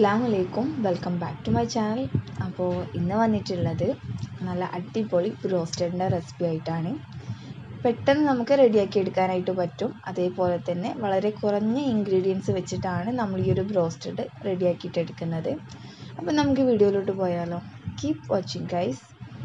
അസ്സാം വലൈക്കും welcome back to my channel അപ്പോൾ ഇന്ന് വന്നിട്ടുള്ളത് നല്ല അടിപൊളി ബ്രോസ്റ്റഡിൻ്റെ റെസിപ്പി ആയിട്ടാണ് പെട്ടെന്ന് നമുക്ക് റെഡിയാക്കി എടുക്കാനായിട്ട് പറ്റും അതേപോലെ തന്നെ വളരെ കുറഞ്ഞ ഇൻഗ്രീഡിയൻസ് വെച്ചിട്ടാണ് നമ്മൾ ഈ ഒരു ബ്രോസ്റ്റഡ് റെഡിയാക്കിയിട്ട് എടുക്കുന്നത് അപ്പോൾ നമുക്ക് വീഡിയോയിലോട്ട് പോയാലോ കീപ് വാച്ചിങ് ഗൈസ്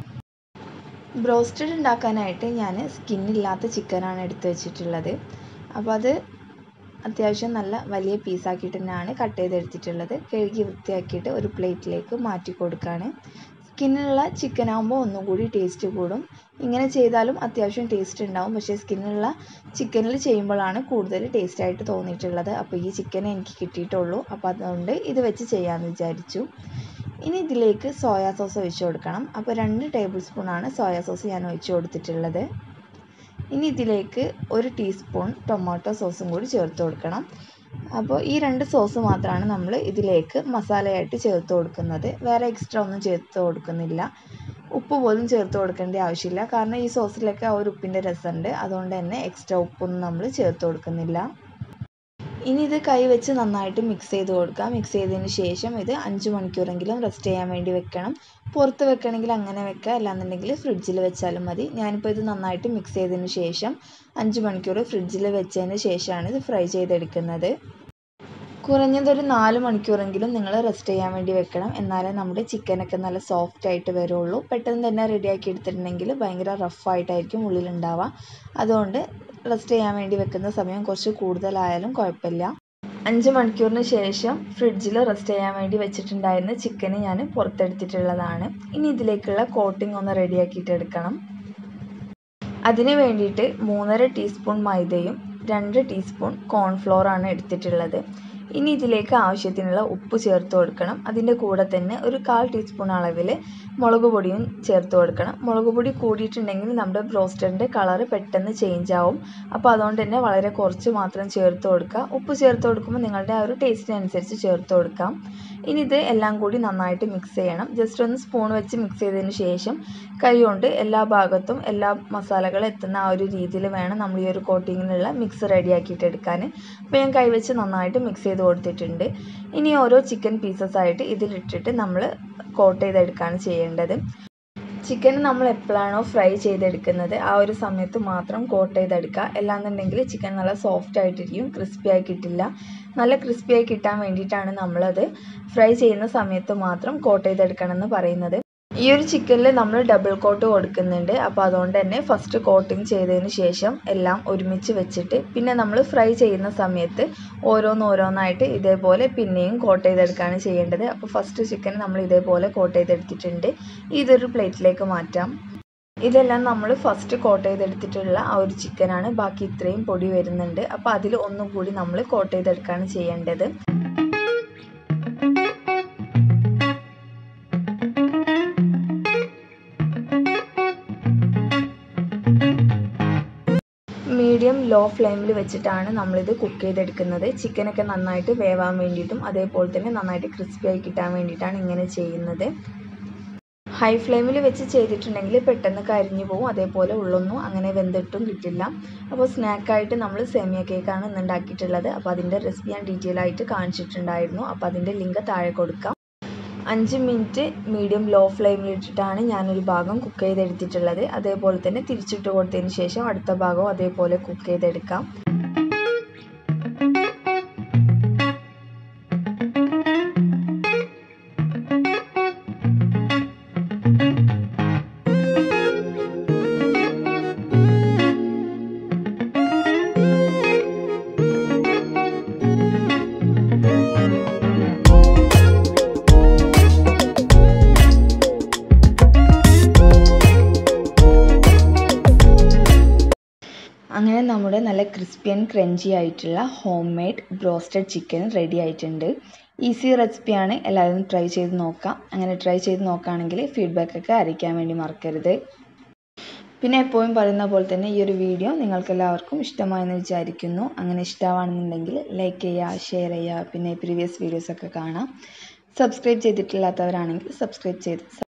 ബ്രോസ്റ്റഡ് ഉണ്ടാക്കാനായിട്ട് ഞാൻ സ്കിന്നില്ലാത്ത ചിക്കനാണ് എടുത്ത് വെച്ചിട്ടുള്ളത് അപ്പോൾ അത് അത്യാവശ്യം നല്ല വലിയ പീസാക്കിയിട്ട് തന്നെയാണ് കട്ട് ചെയ്തെടുത്തിട്ടുള്ളത് കഴുകി വൃത്തിയാക്കിയിട്ട് ഒരു പ്ലേറ്റിലേക്ക് മാറ്റി കൊടുക്കുകയാണ് സ്കിന്നുള്ള ചിക്കൻ ആകുമ്പോൾ ഒന്നും കൂടി ടേസ്റ്റ് കൂടും ഇങ്ങനെ ചെയ്താലും അത്യാവശ്യം ടേസ്റ്റ് ഉണ്ടാവും പക്ഷേ സ്കിന്നുള്ള ചിക്കനിൽ ചെയ്യുമ്പോഴാണ് കൂടുതൽ ടേസ്റ്റ് ആയിട്ട് തോന്നിയിട്ടുള്ളത് അപ്പോൾ ഈ ചിക്കൻ എനിക്ക് കിട്ടിയിട്ടുള്ളൂ അപ്പോൾ അതുകൊണ്ട് ഇത് വെച്ച് ചെയ്യാമെന്ന് വിചാരിച്ചു ഇനി ഇതിലേക്ക് സോയാ സോസ് ഒഴിച്ചു കൊടുക്കണം അപ്പോൾ രണ്ട് ടേബിൾ സ്പൂണാണ് സോയാ സോസ് ഞാൻ ഒഴിച്ചു കൊടുത്തിട്ടുള്ളത് ഇനി ഇതിലേക്ക് ഒരു ടീസ്പൂൺ ടൊമാറ്റോ സോസും കൂടി ചേർത്ത് കൊടുക്കണം അപ്പോൾ ഈ രണ്ട് സോസ് മാത്രമാണ് നമ്മൾ ഇതിലേക്ക് മസാലയായിട്ട് ചേർത്ത് കൊടുക്കുന്നത് വേറെ എക്സ്ട്രാ ഒന്നും ചേർത്ത് കൊടുക്കുന്നില്ല ഉപ്പ് പോലും ചേർത്ത് കൊടുക്കേണ്ട ആവശ്യമില്ല കാരണം ഈ സോസിലൊക്കെ ആ ഒരു ഉപ്പിൻ്റെ രസമുണ്ട് അതുകൊണ്ട് തന്നെ എക്സ്ട്രാ ഉപ്പൊന്നും നമ്മൾ ചേർത്ത് കൊടുക്കുന്നില്ല ഇനി ഇത് കൈ വെച്ച് നന്നായിട്ട് മിക്സ് ചെയ്ത് കൊടുക്കുക മിക്സ് ചെയ്തതിന് ശേഷം ഇത് അഞ്ച് മണിക്കൂറെങ്കിലും റെസ്റ്റ് ചെയ്യാൻ വേണ്ടി വെക്കണം പുറത്ത് വെക്കണമെങ്കിൽ അങ്ങനെ വെക്കുക അല്ലാന്നുണ്ടെങ്കിൽ ഫ്രിഡ്ജിൽ വെച്ചാലും മതി ഞാനിപ്പോൾ ഇത് നന്നായിട്ട് മിക്സ് ചെയ്തതിന് ശേഷം അഞ്ച് മണിക്കൂർ ഫ്രിഡ്ജിൽ വെച്ചതിന് ശേഷമാണ് ഇത് ഫ്രൈ ചെയ്തെടുക്കുന്നത് കുറഞ്ഞതൊരു നാല് മണിക്കൂറെങ്കിലും നിങ്ങൾ റെസ്റ്റ് ചെയ്യാൻ വേണ്ടി വെക്കണം എന്നാലേ നമ്മുടെ ചിക്കനൊക്കെ നല്ല സോഫ്റ്റ് ആയിട്ട് വരുള്ളൂ പെട്ടെന്ന് തന്നെ റെഡിയാക്കി എടുത്തിട്ടുണ്ടെങ്കിൽ ഭയങ്കര റഫായിട്ടായിരിക്കും ഉള്ളിലുണ്ടാവുക അതുകൊണ്ട് റെസ്റ്റ് ചെയ്യാൻ വേണ്ടി വെക്കുന്ന സമയം കുറച്ച് കൂടുതലായാലും കുഴപ്പമില്ല അഞ്ച് മണിക്കൂറിന് ശേഷം ഫ്രിഡ്ജിൽ റെസ്റ്റ് ചെയ്യാൻ വേണ്ടി വെച്ചിട്ടുണ്ടായിരുന്ന ചിക്കന് ഞാൻ പുറത്തെടുത്തിട്ടുള്ളതാണ് ഇനി ഇതിലേക്കുള്ള കോട്ടിംഗ് ഒന്ന് റെഡിയാക്കിയിട്ട് എടുക്കണം അതിന് വേണ്ടിയിട്ട് മൂന്നര ടീസ്പൂൺ മൈദയും രണ്ട് ടീസ്പൂൺ കോൺഫ്ലോർ ആണ് എടുത്തിട്ടുള്ളത് ഇനി ഇതിലേക്ക് ആവശ്യത്തിനുള്ള ഉപ്പ് ചേർത്ത് കൊടുക്കണം അതിൻ്റെ കൂടെ തന്നെ ഒരു കാൽ ടീസ്പൂൺ അളവിൽ മുളക് പൊടിയും ചേർത്ത് കൊടുക്കണം മുളക് പൊടി കൂടിയിട്ടുണ്ടെങ്കിൽ നമ്മുടെ ബ്രോസ്റ്ററിൻ്റെ കളറ് പെട്ടെന്ന് ചേഞ്ച് ആവും അപ്പോൾ അതുകൊണ്ട് തന്നെ വളരെ കുറച്ച് മാത്രം ചേർത്ത് കൊടുക്കുക ഉപ്പ് ചേർത്ത് കൊടുക്കുമ്പോൾ നിങ്ങളുടെ ആ ഒരു ടേസ്റ്റിനനുസരിച്ച് ചേർത്ത് കൊടുക്കാം ഇനി ഇത് എല്ലാം കൂടി നന്നായിട്ട് മിക്സ് ചെയ്യണം ജസ്റ്റ് ഒന്ന് സ്പൂൺ വെച്ച് മിക്സ് ചെയ്തതിന് ശേഷം കൈ കൊണ്ട് എല്ലാ ഭാഗത്തും എല്ലാ മസാലകളും എത്തുന്ന ആ ഒരു രീതിയിൽ വേണം നമ്മൾ ഈ ഒരു കോട്ടിങ്ങിനുള്ള മിക്സ് റെഡിയാക്കിയിട്ട് എടുക്കാൻ അപ്പോൾ ഞാൻ കൈ വെച്ച് നന്നായിട്ട് മിക്സ് ചെയ്ത് കൊടുത്തിട്ടുണ്ട് ഇനി ഓരോ ചിക്കൻ പീസസ് ആയിട്ട് ഇതിലിട്ടിട്ട് നമ്മൾ കോട്ട് ചെയ്തെടുക്കുകയാണ് ചെയ്യേണ്ടത് ചിക്കൻ നമ്മൾ എപ്പോഴാണോ ഫ്രൈ ചെയ്തെടുക്കുന്നത് ആ ഒരു സമയത്ത് മാത്രം കോട്ട് ചെയ്തെടുക്കുക അല്ലാന്നുണ്ടെങ്കിൽ ചിക്കൻ നല്ല സോഫ്റ്റ് ആയിട്ടിരിക്കും ക്രിസ്പി ആയി കിട്ടില്ല നല്ല ക്രിസ്പി ആയി കിട്ടാൻ വേണ്ടിയിട്ടാണ് നമ്മളത് ഫ്രൈ ചെയ്യുന്ന സമയത്ത് മാത്രം കോട്ട് ചെയ്തെടുക്കണം എന്ന് പറയുന്നത് ഈ ഒരു ചിക്കനിൽ നമ്മൾ ഡബിൾ കോട്ട് കൊടുക്കുന്നുണ്ട് അപ്പോൾ അതുകൊണ്ട് തന്നെ ഫസ്റ്റ് കോട്ടിങ് ചെയ്തതിന് ശേഷം എല്ലാം ഒരുമിച്ച് വെച്ചിട്ട് പിന്നെ നമ്മൾ ഫ്രൈ ചെയ്യുന്ന സമയത്ത് ഓരോന്നോരോന്നായിട്ട് ഇതേപോലെ പിന്നെയും കോട്ട് ചെയ്തെടുക്കുകയാണ് ചെയ്യേണ്ടത് അപ്പോൾ ഫസ്റ്റ് ചിക്കൻ നമ്മൾ ഇതേപോലെ കോട്ട് ചെയ്തെടുത്തിട്ടുണ്ട് ഇതൊരു പ്ലേറ്റിലേക്ക് മാറ്റാം ഇതെല്ലാം നമ്മൾ ഫസ്റ്റ് കോട്ട് ചെയ്തെടുത്തിട്ടുള്ള ആ ഒരു ചിക്കനാണ് ബാക്കി ഇത്രയും പൊടി വരുന്നുണ്ട് അപ്പോൾ അതിൽ ഒന്നും കൂടി നമ്മൾ കോട്ട് ചെയ്തെടുക്കുകയാണ് ചെയ്യേണ്ടത് മീഡിയം ലോ ഫ്ലെയിമിൽ വെച്ചിട്ടാണ് നമ്മളിത് കുക്ക് ചെയ്തെടുക്കുന്നത് ചിക്കനൊക്കെ നന്നായിട്ട് വേവാൻ വേണ്ടിയിട്ടും അതേപോലെ തന്നെ നന്നായിട്ട് ക്രിസ്പി ആയി കിട്ടാൻ വേണ്ടിയിട്ടാണ് ഇങ്ങനെ ചെയ്യുന്നത് ഹൈ ഫ്ലെയിമിൽ വെച്ച് ചെയ്തിട്ടുണ്ടെങ്കിൽ പെട്ടെന്ന് കരിഞ്ഞു പോകും അതേപോലെ ഉള്ളൊന്നും അങ്ങനെ വെന്തിട്ടും കിട്ടില്ല അപ്പോൾ സ്നാക്കായിട്ട് നമ്മൾ സേമിയ കേക്കാണ് ഇന്ന് ഉണ്ടാക്കിയിട്ടുള്ളത് അപ്പോൾ അതിൻ്റെ റെസിപ്പി ഞാൻ ഡീറ്റെയിൽ ആയിട്ട് കാണിച്ചിട്ടുണ്ടായിരുന്നു അപ്പോൾ അതിൻ്റെ ലിങ്ക് താഴെ കൊടുക്കാം അഞ്ച് മിനിറ്റ് മീഡിയം ലോ ഫ്ലെയിമിൽ ഇട്ടിട്ടാണ് ഞാനൊരു ഭാഗം കുക്ക് ചെയ്തെടുത്തിട്ടുള്ളത് അതേപോലെ തന്നെ തിരിച്ചിട്ട് കൊടുത്തതിന് ശേഷം അടുത്ത ഭാഗവും അതേപോലെ കുക്ക് ചെയ്തെടുക്കാം അങ്ങനെ നമ്മുടെ നല്ല ക്രിസ്പി ആൻഡ് ക്രഞ്ചി ആയിട്ടുള്ള home made broasted chicken ready ആയിട്ടുണ്ട് ഈസി റെസിപ്പിയാണ് എല്ലാവരും ട്രൈ ചെയ്ത് നോക്കാം അങ്ങനെ ട്രൈ ചെയ്ത് നോക്കുകയാണെങ്കിൽ ഫീഡ്ബാക്കൊക്കെ അറിയിക്കാൻ വേണ്ടി മറക്കരുത് പിന്നെ എപ്പോഴും പറയുന്ന പോലെ തന്നെ ഈ ഒരു വീഡിയോ നിങ്ങൾക്ക് എല്ലാവർക്കും ഇഷ്ടമായെന്ന് വിചാരിക്കുന്നു അങ്ങനെ ഇഷ്ടമാണെന്നുണ്ടെങ്കിൽ ലൈക്ക് ചെയ്യുക ഷെയർ ചെയ്യുക പിന്നെ പ്രീവിയസ് വീഡിയോസൊക്കെ കാണാം സബ്സ്ക്രൈബ് ചെയ്തിട്ടില്ലാത്തവരാണെങ്കിൽ സബ്സ്ക്രൈബ് ചെയ്ത്